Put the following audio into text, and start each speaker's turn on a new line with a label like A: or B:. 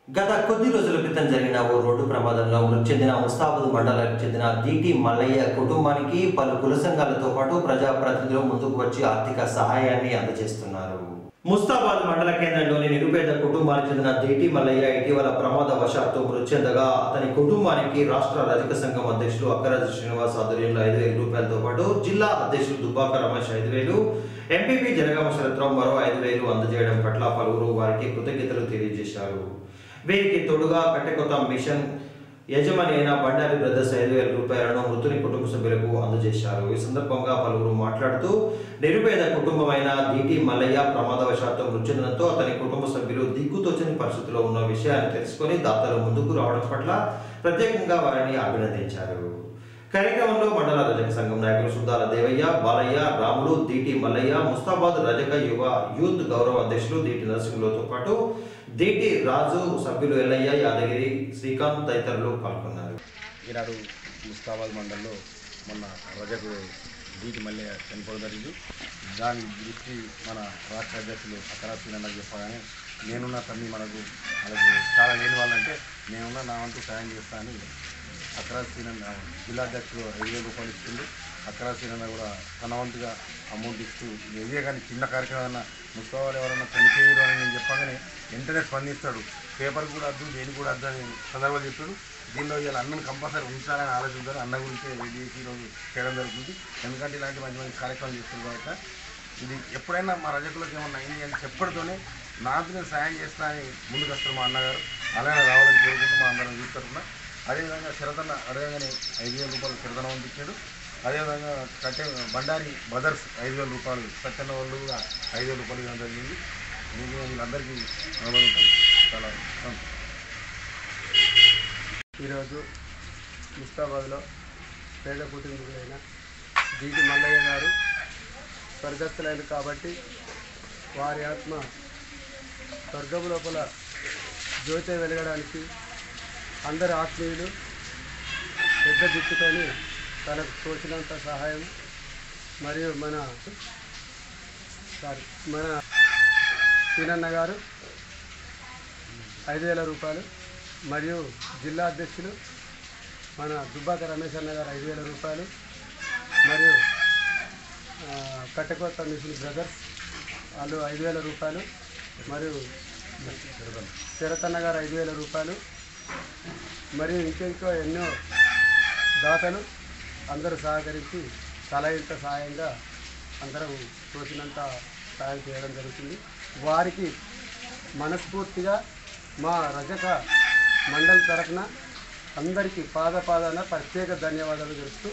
A: గత కొద్ది రోజుల క్రితం జరిగిన ఓ రోడ్డు ప్రమాదంలో మృతి చెందిన ముస్తాబాద్ మండలానికి చెందిన దీటి మల్లయ్య కుటుంబానికి పలు కుల సంఘాలతో పాటు ప్రజాప్రతినిధులు ముందుకు వచ్చి ఆర్థిక సహాయాన్ని అందజేస్తున్నారు ముస్తాబాద్ మండల కేంద్రంలోని నిరుపేద కుటుంబానికి చెందిన దీటి మల్లయ్య ఇటీవల ప్రమాదవశాత్తు మృతి చెందగా అతని కుటుంబానికి రాష్ట్ర రజక సంఘం అధ్యక్షులు అక్కరాజు శ్రీనివాస్ ఆధ్వర్యంలో ఐదు వేల రూపాయలతో పాటు జిల్లా అధ్యక్షులు దుబ్బాక రమేష్ ఐదు వేలు ఎంపీపీ జనగామ శరత్రావు మరో ఐదు వేలు అందజేయడం పట్ల పలువురు వారికి కృతజ్ఞతలు తెలియజేశారు వీరికి తోడుగా కట్టెకొత్త మిషన్ యజమాని అయిన బండారి బ్రదర్స్ ఐదు వేల రూపాయలను మృతుని కుటుంబ సభ్యులకు అందజేశారు ఈ సందర్భంగా పలువురు మాట్లాడుతూ నిరుపేద కుటుంబమైన దీటి మల్లయ్య ప్రమాదవశాత్తు మృతి చెందడంతో అతని కుటుంబ సభ్యులు దిక్కుతోచని పరిస్థితిలో ఉన్న విషయాన్ని తెలుసుకొని దాతలు ముందుకు రావడం పట్ల ప్రత్యేకంగా వారిని అభినందించారు కార్యక్రమంలో మండల రజక సంఘం నాయకులు సుద్దాల దేవయ్య బాలయ్య రాములు దీటి మల్లయ్య ముస్తాబాద్ రజక యువ యూత్ గౌరవ అధ్యక్షులు దీటి నరసింహులతో పాటు దీటి రాజు సభ్యులు ఎల్లయ్య యాదగిరి శ్రీకాంత్ తదితరులు పాల్గొన్నారు
B: ఈనాడు ముస్తాబాద్ మండలంలో మొన్న రజకు దీటి మళ్ళీ చనిపోవడం జరిగింది దాని గురించి మన రాష్ట్ర అధ్యక్షులు అక్కరాశ్రీనన్న చెప్పగానే నేనున్న తమ్మి మనకు వాళ్ళకి చాలా లేని వాళ్ళంటే నేనున్న నా వంతు సాయం చేస్తా అని అక్కరాశ్రీనన్న జిల్లా అధ్యక్షుడు ఐదు వేల రూపాయలు ఇస్తుంది అక్కరాశ్రీనన్న కూడా తన వంతుగా అమౌంట్ ఇస్తూ ఇదే కానీ చిన్న కార్యక్రమం ముస్తాబాలు ఎవరైనా చనిపోయారు అని నేను చెప్పగానే వెంటనే స్పందిస్తాడు పేపర్ కూడా వద్దు దేని కూడా వద్దు అని సందర్భాలు చెప్పాడు దీనిలో ఇలా అన్నను కంపల్సరీ ఉంచాలని ఆలోచించారు అన్న గురించి ఇది ఈరోజు చేయడం జరుగుతుంది ఎందుకంటే ఇలాంటి మంచి మంచి కార్యక్రమాలు చేస్తుంది కాబట్టి ఇది ఎప్పుడైనా మా రజకులకు ఏమన్నా అయింది అని చెప్పడంతోనే నాకు నేను సాయం చేస్తా అని ముందుకు వస్తారు మా అన్నగారు అలానే రావాలని కోరుకుంటూ మా అందరం చూస్తున్నా అదేవిధంగా శరతన్న అడగగానే ఐదు వేల రూపాయలు శరతన పంపించాడు అదేవిధంగా కట్టె బండారి బదర్స్ ఐదు వేల రూపాయలు సత్యన్న వాళ్ళు కూడా ఐదు వేల రూపాయలు ఇవ్వడం జరిగింది మీకు వీళ్ళందరికీ నమస్కారం. చాలా సంతోషం.
C: ఈరోజు ముస్తాబాద్లో పేద కుటుంబీకులైన జీటి మల్లయ్య గారు స్వర్గస్థులైన కాబట్టి వారి ఆత్మ స్వర్గం లోపల జ్యోతి వెలగడానికి అందరి ఆత్మీయులు పెద్ద దిక్కుతోని తనకు తోచినంత సహాయం మరియు మన సారీ మన సీనన్న గారు ఐదు వేల రూపాయలు మరియు జిల్లా అధ్యక్షులు మన దుబ్బాక రమేష్ అన్న గారు ఐదు వేల రూపాయలు మరియు ఆ, కట్టెకొత్త మిషన్ బ్రదర్స్ వాళ్ళు ఐదు వేల రూపాయలు మరియు శరతన్న గారు ఐదు వేల రూపాయలు మరియు ఇంకెంకో ఎన్నో దాతలు అందరూ సహకరించి తల ఇంత సహాయంగా అందరం తోచినంత సహాయం చేయడం జరుగుతుంది వారికి మనస్ఫూర్తిగా మా రజక మండలి తరఫున అందరికీ పాద పాదాన ప్రత్యేక ధన్యవాదాలు తెలుస్తూ